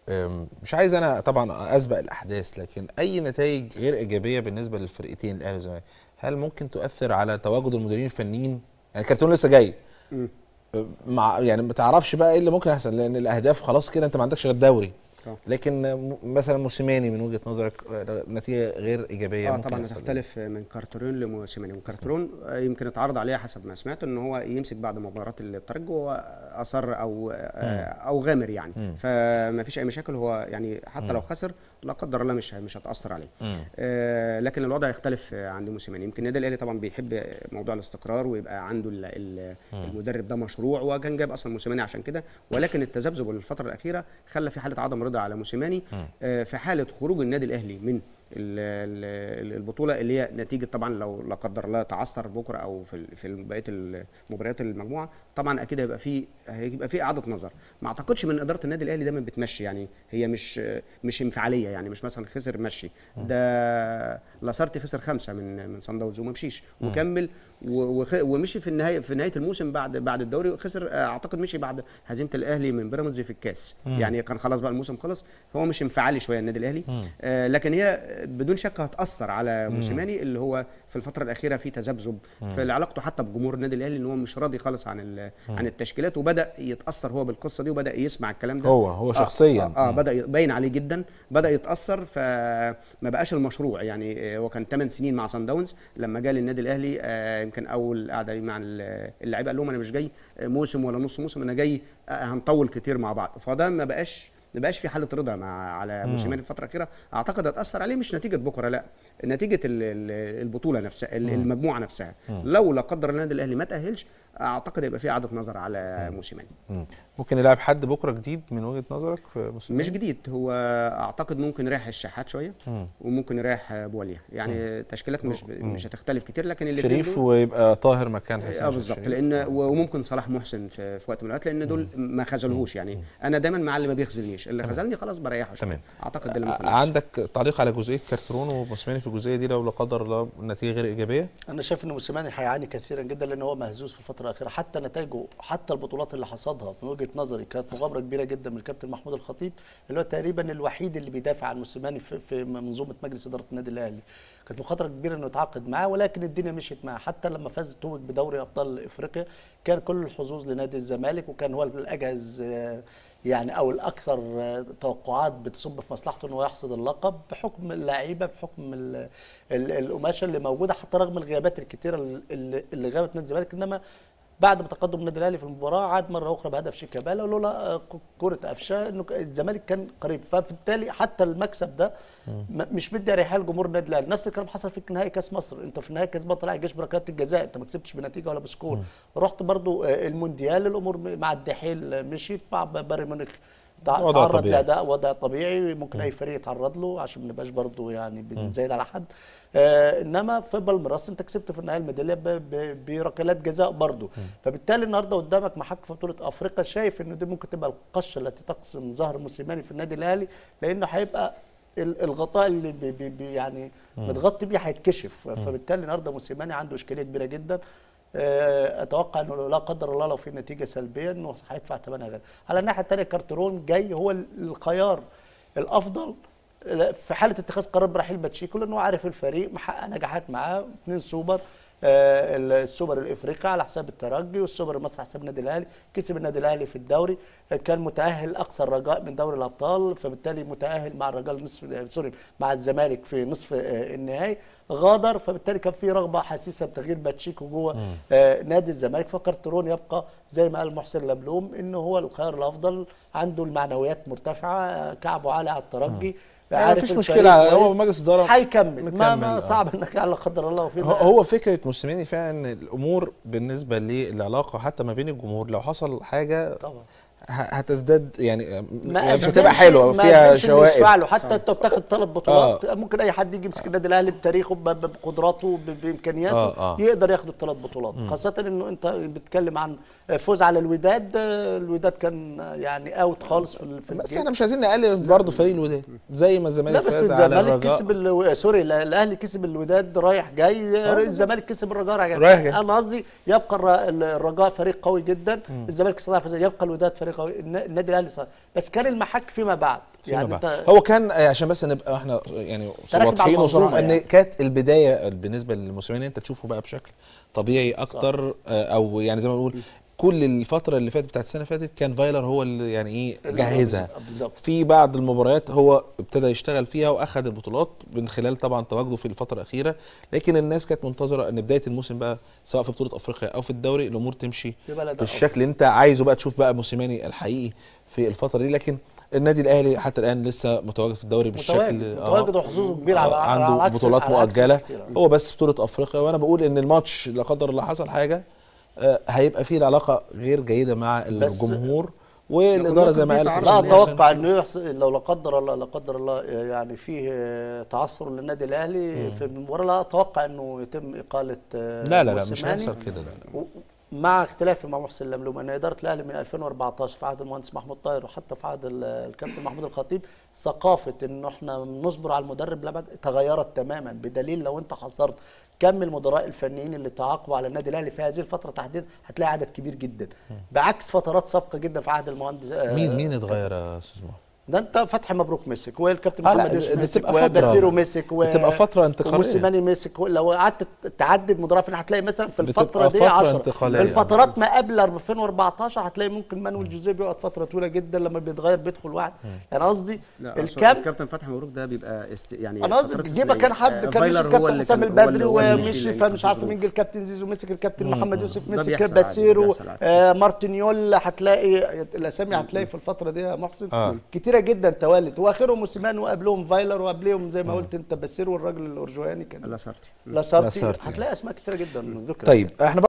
أم، مش عايز انا طبعا اسبق الاحداث لكن اي نتائج غير ايجابيه بالنسبه للفرقتين الاهلي والزمالك هل ممكن تؤثر على تواجد المديرين الفنيين يعني كارتون لسه جاي مع يعني ما تعرفش بقى ايه اللي ممكن يحصل لان الاهداف خلاص كده انت ما عندكش غير دوري آه. لكن م- مثلا موسيماني من وجهه نظرك آه، نتيجه غير ايجابيه اه ممكن طبعا يحصل إيه؟ هتختلف من كارترون لموسيماني وكارترون آه، يمكن اتعرض عليه حسب ما سمعت ان هو يمسك بعد مباراه الترجي وهو اصر او آه، او غامر يعني فما فيش اي مشاكل هو يعني حتى لو خسر لا قدر الله مش مش هتاثر عليه آه لكن الوضع يختلف آه، عند موسيماني يمكن النادي الاهلي طبعا بيحب موضوع الاستقرار ويبقى عنده ال- ال- المدرب ده مشروع وكان جايب اصلا موسيماني عشان كده ولكن التذبذب الفتره الاخيره خلى في حاله عدم رضا على موسيماني آه في حاله خروج النادي الاهلي من ال- ال- البطوله اللي هي نتيجه طبعا لو لا قدر الله تعثر بكره او في ال- في بقيه المباريات المجموعه طبعا اكيد هيبقى في هيبقى في اعاده نظر ما اعتقدش من اداره النادي الاهلي دايما بتمشي يعني هي مش مش انفعاليه يعني مش مثلا خسر مشي ده لاسارتي خسر خمسه من من صن داونز وما مشيش وكمل و- وخ- ومشي في النهايه في نهايه الموسم بعد بعد الدوري خسر آه، اعتقد مشي بعد هزيمه الاهلي من بيراميدز في الكاس يعني كان خلاص بقى الموسم خلص هو مش انفعالي شويه النادي الاهلي آه لكن هي بدون شك هتاثر على موسيماني اللي هو في الفتره الاخيره في تذبذب في علاقته حتى بجمهور النادي الاهلي ان هو مش راضي خالص عن ال- عن التشكيلات وبدا يتاثر هو بالقصه دي وبدا يسمع الكلام ده هو- هو شخصياً. اه, آه, آه بدا يبين عليه جدا بدا يتاثر فما بقاش المشروع يعني آه، هو كان 8 سنين مع سان داونز لما جه للنادي الاهلي آه يمكن اول قعده ليه مع ال- اللعيبه قال لهم انا مش جاي آه، موسم ولا نص موسم انا جاي آه، هنطول كتير مع بعض فده ما بقاش ما بقاش في حاله رضا مع على موسيماني الفتره الاخيره اعتقد هتاثر عليه مش نتيجه بكره لا نتيجه ال- ال- البطوله نفسها ال- المجموعه نفسها لو لا قدر الله النادي الاهلي ما تاهلش اعتقد هيبقى في اعاده نظر على موسيماني مم. ممكن يلعب حد بكره جديد من وجهه نظرك في موسيماني مش جديد هو اعتقد ممكن يريح الشحات شويه وممكن يريح بواليا يعني تشكيلات مش مش هتختلف كتير لكن الاثنين شريف ويبقى طاهر مكان حسين اه بالظبط شريف. لان وممكن صلاح محسن في, في وقت من الاوقات لان دول ما خذلوهوش يعني انا دايما مع اللي ما بيخذلنيش اللي خذلني خلاص بريحه شوية. تمام. اعتقد ده اللي ممكن ع- يحصل. عندك تعليق على جزئيه كارترون وموسيماني في الجزئيه دي لو لا قدر الله النتيجه غير ايجابيه انا شايف ان موسيماني هيعاني كثيرا جدا لان هو مهزوز في الفتره الاخيره حتى نتائجه حتى البطولات اللي حصدها من وجهه نظري كانت مغامره كبيره جدا من الكابتن محمود الخطيب اللي هو تقريبا الوحيد اللي بيدافع عن موسيماني في, في منظومه مجلس اداره النادي الاهلي كانت مخاطره كبيره انه يتعاقد معاه ولكن الدنيا مشيت معاه حتى لما فاز توج بدوري ابطال افريقيا كان كل الحظوظ لنادي الزمالك وكان هو الاجهز آه، يعني او الاكثر آه، توقعات بتصب في مصلحته انه يحصد اللقب بحكم اللعيبه بحكم ال- ال- القماشه اللي موجوده حتى رغم الغيابات الكثيره اللي اللي غابت نادي الزمالك انما بعد ما تقدم النادي الاهلي في المباراه عاد مره اخرى بهدف شيكابالا ولولا آه، ك- كره قفشه انه ك- الزمالك كان قريب فبالتالي حتى المكسب ده م- مش مدي اريحيه لجمهور النادي الاهلي نفس الكلام حصل في نهائي كاس مصر انت في نهائي كاس بطل طلع الجيش بركلات الجزاء انت ما كسبتش بنتيجه ولا بسكور رحت برضو آه، المونديال الامور م- مع الدحيل آه، مشيت مع ب- بايرن ميونخ تع- وضع تعرض طبيعي. لاداء وضع طبيعي ممكن اي فريق يتعرض له عشان ما نبقاش برضو يعني بنزايد على حد آه انما في بالميراس انت كسبت في النهايه الميداليه ب- ب- بركلات جزاء برضو فبالتالي النهارده قدامك محك في بطوله افريقيا شايف ان دي ممكن تبقى القشه التي تقسم ظهر موسيماني في النادي الاهلي لانه هيبقى ال- الغطاء اللي بي بي بي يعني متغطي بيه هيتكشف فبالتالي النهارده موسيماني عنده اشكاليه كبيره جدا آه، اتوقع انه لا قدر الله لو في نتيجه سلبيه انه هيدفع ثمنها غالي على الناحيه الثانيه كارترون جاي هو ال- الخيار الافضل في حاله اتخاذ قرار برحيل باتشيكو لانه عارف الفريق محقق نجاحات معاه اثنين سوبر آه، السوبر الافريقي على حساب الترجي والسوبر المصري على حساب النادي الاهلي كسب النادي الاهلي في الدوري آه، كان متاهل اقصى الرجاء من دوري الابطال فبالتالي متاهل مع الرجاء نصف آه، سوري مع الزمالك في نصف آه، النهائي غادر فبالتالي كان في رغبه حسيسه بتغيير باتشيكو جوه آه، نادي الزمالك فكارترون يبقى زي ما قال محسن لبلوم انه هو الخيار الافضل عنده المعنويات مرتفعه آه، كعبه عالي على الترجي يعني عارف مفيش الفريق مشكله كويس. هو مجلس اداره هيكمل ما, مكمل، ما آه. صعب انك لا قدر الله وفي هو- هو فكره موسيماني فعلا ان الامور بالنسبه للعلاقه حتى ما بين الجمهور لو حصل حاجه طبعا ه- هتزداد يعني, يعني مش قدمش- هتبقى حلوه ما فيها قدمش اللي يشفع شوائب له حتى انت بتاخد ثلاث بطولات ممكن اي حد يجي يمسك النادي الاهلي بتاريخه ب- ب- بقدراته ب- بامكانياته آه، آه. يقدر ياخد الثلاث بطولات خاصه انه انت بتتكلم عن فوز على الوداد آه، الوداد كان يعني اوت خالص في ال- في بس الجيم. احنا مش عايزين نقلل برضه فريق الوداد زي ما لا الزمالك بس فاز على الزمالك الرجاء كسب ال... سوري لا، الاهلي كسب الوداد رايح جاي الزمالك كسب الرجاء رايح جاي رايح جاي. انا قصدي يبقى الر- الرجاء فريق قوي جدا الزمالك استطاع فوز- يبقى الوداد فريق قوي النا- النادي الاهلي صار بس كان المحك فيما بعد فيما يعني بعد. انت هو كان آه، عشان بس نبقى احنا يعني تركب على واضحين المنظومة وصراحه ان يعني. كانت البدايه بالنسبه للموسيماني انت تشوفه بقى بشكل طبيعي اكتر آه، او يعني زي ما بنقول كل الفتره اللي فاتت بتاعت السنه اللي فاتت كان فايلر هو اللي يعني ايه جهزها بالظبط في بعض المباريات هو ابتدى يشتغل فيها واخد البطولات من خلال طبعا تواجده في الفتره الاخيره لكن الناس كانت منتظره ان بدايه الموسم بقى سواء في بطوله افريقيا او في الدوري الامور تمشي في بلد بالشكل اللي انت عايزه بقى تشوف بقى موسيماني الحقيقي في الفتره دي لكن النادي الاهلي حتى الان لسه متواجد في الدوري بالشكل متواجد متواجد وحظوظه كبير على آه، على عنده عكس- بطولات على عكس مؤجله ناس كتير. هو بس بطوله افريقيا وانا بقول ان الماتش لا قدر الله حصل حاجه آه، هيبقى فيه العلاقه غير جيده مع الجمهور والاداره زي ما قال لا حسام لا حسن. اتوقع انه يحصل لو لا قدر الله لا قدر الله يعني فيه تعثر للنادي الاهلي في المباراه لا اتوقع انه يتم اقاله لا لا لا مش موسيماني. هيحصل كده لا لا و- مع اختلافي مع محسن لملوم ان اداره الاهلي من 2014 في عهد المهندس محمود طاهر وحتى في عهد ال- الكابتن محمود الخطيب ثقافه انه احنا نصبر على المدرب لبعد تغيرت تماما بدليل لو انت حصرت كم المدراء الفنيين اللي تعاقبوا على النادي الاهلي في هذه الفتره تحديدا هتلاقي عدد كبير جدا بعكس فترات سابقه جدا في عهد المهندس آه، مين مين اتغير يا استاذ محمد؟ ده انت فتحي مبروك مسك والكابتن آه لا، محمد يوسف دي مسك بتبقى فترة. وبسيرو مسك و... بتبقى فترة انتقالية. وموسيماني مسك لو قعدت تعدد مدراء فنيين هتلاقي مثلا في بتبقى الفتره دي فترة 10 انتقالية. في الفترات ما قبل 2014 هتلاقي ممكن مانويل جوزيه بيقعد فتره طويله جدا لما بيتغير بيدخل واحد يعني قصدي لا أصل الكام الكابتن فتحي مبروك ده بيبقى است... يعني انا قصدي فترات جيبه كان حد استثنائية. كان مشي فايلر هو الكابتن اللي حسام كان- هو اللي- البدري هو اللي مشي ومشي لأن فمش كان عارف في مين جه الكابتن زيزو مسك الكابتن محمد يوسف ده مسك بيحصل عادي، باسيرو بيحصل عادي. آه مارتينيول هتلاقي الاسامي هتلاقي في الفتره دي يا محسن آه. كتيره جدا توالت واخرهم موسيمان وقبلهم فايلر وقبلهم زي ما قلت انت باسيرو والراجل الارجواني كان لاسارتي لاسارتي لاسارتي. هتلاقي اسماء كتيره جدا ذكرت طيب احنا